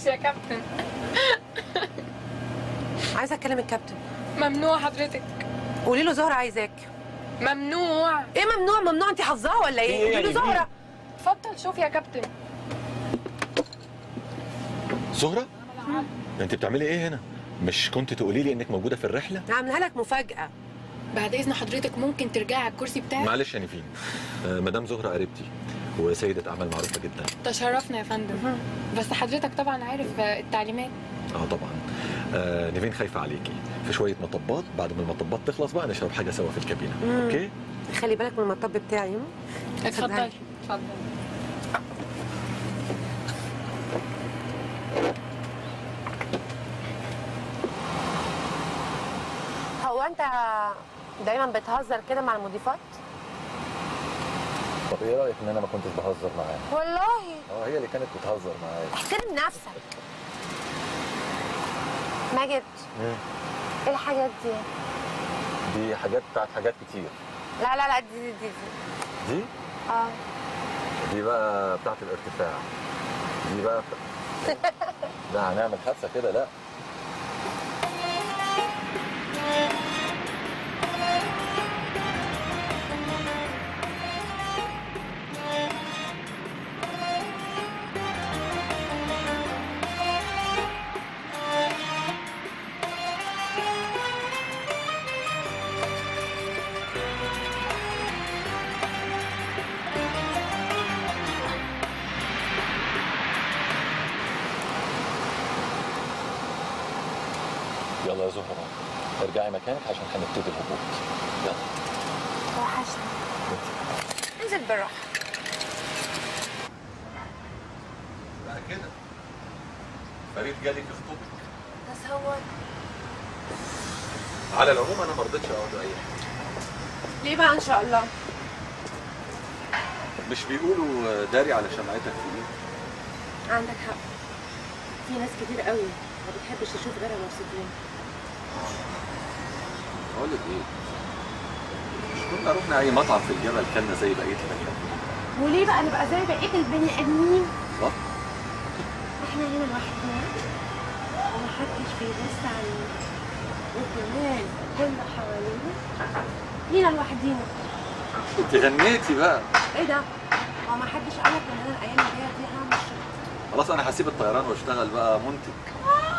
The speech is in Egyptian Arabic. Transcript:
معلش يا كابتن عايزه اكلم الكابتن ممنوع حضرتك قولي له زهره عايزاك ممنوع ايه ممنوع ممنوع انت حافظاها ولا في ايه إيه قولي له يعني زهره اتفضل شوف يا كابتن زهره انت بتعملي ايه هنا مش كنت تقولي لي انك موجوده في الرحله عاملها لك مفاجاه بعد اذن حضرتك ممكن ترجعي على الكرسي بتاعك معلش يا نيفين آه، مدام زهره قريبتي وسيده اعمال معروفه جدا تشرفنا يا فندم بس حضرتك طبعا عارف التعليمات اه طبعا آه نيفين خايفه عليكي في شويه مطبات بعد ما المطبات تخلص بقى نشرب حاجه سوا في الكابينه مم. اوكي خلي بالك من المطب بتاعي م? اتفضلي اتفضلي هو انت دايما بتهزر كده مع المضيفات طب ايه رايك ان انا ما كنتش بهزر معاها والله اه هي اللي كانت بتهزر معايا احترم نفسك ماجد مم. ايه الحاجات دي دي حاجات بتاعت حاجات كتير لا لا لا دي دي دي, دي. دي اه دي بقى بتاعت الارتفاع دي بقى لا هنعمل حادثه كده لا يلا يا زهره ارجعي مكانك عشان هنبتدي الهبوط يلا وحشني انزل بالراحه بقى كده فريد جالك يخطبك تصور على العموم انا ما رضيتش اقعد اي حاجه ليه بقى ان شاء الله مش بيقولوا داري على شمعتك في ايه عندك حق في ناس كتير قوي ما بتحبش تشوف غيرها مبسوطين اقول لك ايه مش كنا رحنا اي مطعم في الجبل كلنا زي بقيه البني ادمين وليه بقى نبقى زي بقيه البني ادمين صح احنا هنا لوحدنا ومحدش بيبص علينا وكمان كل حوالينا لينا لوحدينا انت غنيتي بقى ايه ده؟ هو ما حدش قال لك ان انا الايام الجايه دي هعمل شغل خلاص انا هسيب الطيران واشتغل بقى منتج